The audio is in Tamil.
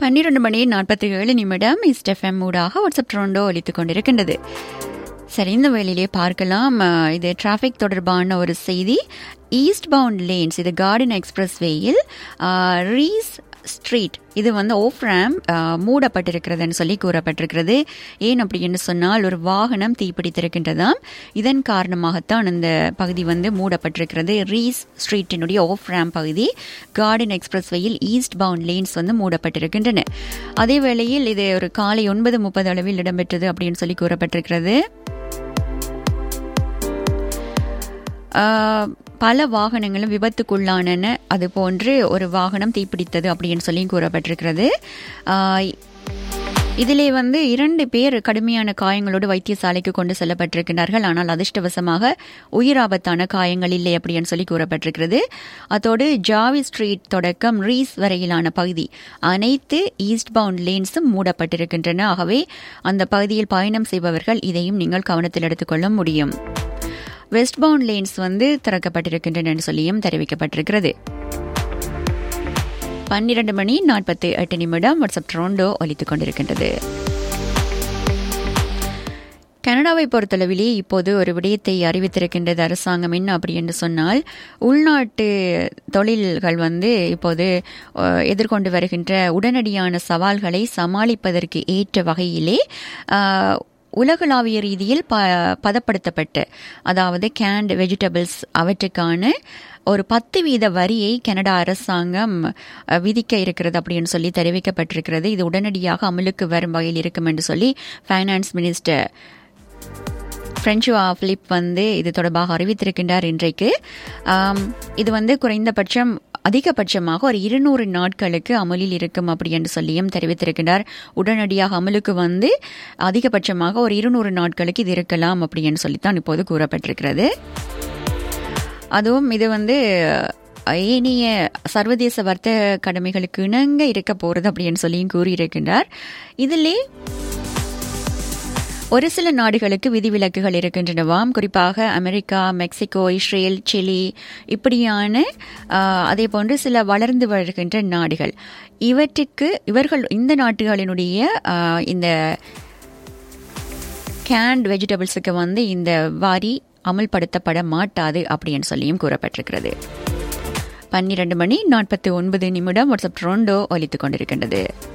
பன்னிரண்டு மணி நாற்பத்தி ஏழு நிமிடம் இஸ்டெஃப்எம் ஊடாக வாட்ஸ்அப் ட்ரோண்டோ ஒலித்துக் கொண்டிருக்கின்றது சரி இந்த வேளையிலே பார்க்கலாம் அஹ், இது டிராஃபிக் தொடர்பான ஒரு செய்தி ஈஸ்ட் பவுண்ட் லேன்ஸ் இது கார்டன் எக்ஸ்பிரஸ் வேயில் ரீஸ் ஸ்ட்ரீட் இது வந்து ஓஃப் ரேம் மூடப்பட்டிருக்கிறதுன்னு சொல்லி கூறப்பட்டிருக்கிறது ஏன் அப்படின்னு சொன்னால் ஒரு வாகனம் தீப்பிடித்திருக்கின்றதாம் இதன் காரணமாகத்தான் இந்த பகுதி வந்து மூடப்பட்டிருக்கிறது ரீஸ் ஸ்ட்ரீட்டினுடைய ஓஃப் ரேம் பகுதி கார்டன் எக்ஸ்பிரஸ் வேயில் ஈஸ்ட் பவுண்ட் லேன்ஸ் வந்து மூடப்பட்டிருக்கின்றன அதே வேளையில் இது ஒரு காலை ஒன்பது முப்பது அளவில் இடம்பெற்றது அப்படின்னு சொல்லி கூறப்பட்டிருக்கிறது ஆஹ், பல வாகனங்களும் விபத்துக்குள்ளானன அது போன்று ஒரு வாகனம் தீப்பிடித்தது அப்படின்னு சொல்லி கூறப்பட்டிருக்கிறது ஆஹ், இதிலே வந்து இரண்டு பேர் கடுமையான காயங்களோடு வைத்தியசாலைக்கு கொண்டு செல்லப்பட்டிருக்கிறார்கள் ஆனால் அதிர்ஷ்டவசமாக உயிராபத்தான காயங்கள் இல்லை அப்படின்னு சொல்லி கூறப்பட்டிருக்கிறது அதோடு ஜாவி ஸ்ட்ரீட் தொடக்கம் ரீஸ் வரையிலான பகுதி அனைத்து ஈஸ்ட் பவுண்ட் லேன்ஸும் மூடப்பட்டிருக்கின்றன ஆகவே அந்த பகுதியில் பயணம் செய்பவர்கள் இதையும் நீங்கள் கவனத்தில் எடுத்துக்கொள்ள முடியும் வெஸ்ட் பவுண்ட் லேன்ஸ் வந்து திறக்கப்பட்டிருக்கின்றன என்று சொல்லியும் தெரிவிக்கப்பட்டிருக்கிறது பன்னிரண்டு மணி நாற்பத்தி எட்டு நிமிடம் வாட்ஸ்அப் ட்ரோண்டோ ஒலித்துக் கொண்டிருக்கின்றது கனடாவை பொறுத்தளவிலே இப்போது ஒரு விடயத்தை அறிவித்திருக்கின்றது அரசாங்கம் என்ன அப்படி என்று சொன்னால் உள்நாட்டு தொழில்கள் வந்து இப்போது அஹ், எதிர்கொண்டு வருகின்ற உடனடியான சவால்களை சமாளிப்பதற்கு ஏற்ற வகையிலே அஹ், உலகளாவிய ரீதியில் ப பதப்படுத்தப்பட்ட அதாவது கேண்ட் வெஜிடபிள்ஸ் அவற்றுக்கான ஒரு பத்து வீத வரியை கனடா அரசாங்கம் அஹ், விதிக்க இருக்கிறது அப்படின்னு சொல்லி தெரிவிக்கப்பட்டிருக்கிறது இது உடனடியாக அமலுக்கு வரும் வகையில் இருக்கும் என்று சொல்லி ஃபைனான்ஸ் மினிஸ்டர் பிரெஞ்சுவா பிலிப் வந்து இது தொடர்பாக அறிவித்திருக்கின்றார் இன்றைக்கு ஆம், இது வந்து குறைந்தபட்சம் அதிகபட்சமாக ஒரு இருநூறு நாட்களுக்கு அமலில் இருக்கும் அப்படி என்று சொல்லியும் தெரிவித்திருக்கின்றார் உடனடியாக அமலுக்கு வந்து அதிகபட்சமாக ஒரு இருநூறு நாட்களுக்கு இது இருக்கலாம் அப்படி என்று சொல்லித்தான் இப்போது கூறப்பட்டிருக்கிறது அதுவும் இது வந்து ஏனைய சர்வதேச வர்த்தக கடமைகளுக்கு இணங்க இருக்க போறது அப்படின்னு சொல்லியும் கூறியிருக்கின்றார் இதிலே ஒரு சில நாடுகளுக்கு விதிவிலக்குகள் இருக்கின்றனவாம் குறிப்பாக அமெரிக்கா மெக்சிகோ இஸ்ரேல் சிலி இப்படியான ஆஹ், அதே போன்று சில வளர்ந்து வருகின்ற நாடுகள் இவற்றுக்கு இவர்கள் இந்த நாடுகளினுடைய ஆஹ், இந்த கேண்ட் வெஜிடபிள்ஸுக்கு வந்து இந்த வாரி அமல்படுத்தப்பட மாட்டாது அப்படின்னு சொல்லியும் கூறப்பட்டிருக்கிறது பன்னிரண்டு மணி நாற்பத்தி ஒன்பது நிமிடம் வாட்ஸ்அப் ட்ரோண்டோ ஒலித்துக் கொண்டிருக்கின்றது